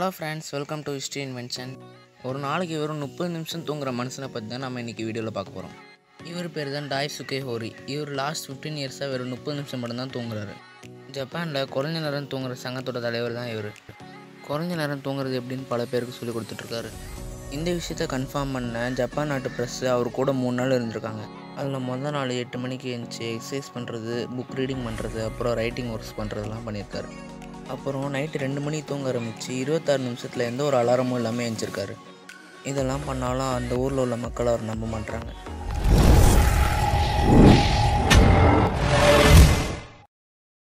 hello friends welcome to history invention ஒரு நாளைக்கு வெறும் முப்பது நிமிஷம் தூங்குற மனுஷனை பற்றி தான் நம்ம இன்றைக்கி வீடியோவில் பார்க்க போகிறோம் இவர் பேர் தான் டாய் சுகே ஹோரி இவர் லாஸ்ட் ஃபிஃப்டீன் இயர்ஸாக வெறும் முப்பது நிமிஷம் மட்டும்தான் தூங்குறாரு ஜப்பானில் குறைஞ்ச நேரம் தூங்குற சங்கத்தோட தலைவர் தான் இவர் குறைஞ்ச நேரம் தூங்குறது எப்படின்னு பல பேருக்கு சொல்லி கொடுத்துட்ருக்காரு இந்த விஷயத்த கன்ஃபார்ம் பண்ண ஜப்பான் நாட்டு ப்ரெஸ்ஸு அவர் கூட மூணு நாள் இருந்திருக்காங்க அதில் மொதல் நாள் எட்டு மணிக்கு எழுந்துச்சு எக்ஸசைஸ் பண்ணுறது புக் ரீடிங் பண்ணுறது அப்புறம் ரைட்டிங் ஒர்க்ஸ் பண்ணுறதுலாம் பண்ணியிருக்காரு அப்புறம் நைட்டு ரெண்டு மணிக்கு தூங்க ஆரம்பித்து இருபத்தாறு நிமிஷத்தில் எந்த ஒரு அலாரமும் இல்லாமல் எழுந்திருக்காரு இதெல்லாம் பண்ணாலும் அந்த ஊரில் உள்ள மக்கள் அவர் நம்ப மாட்டாங்க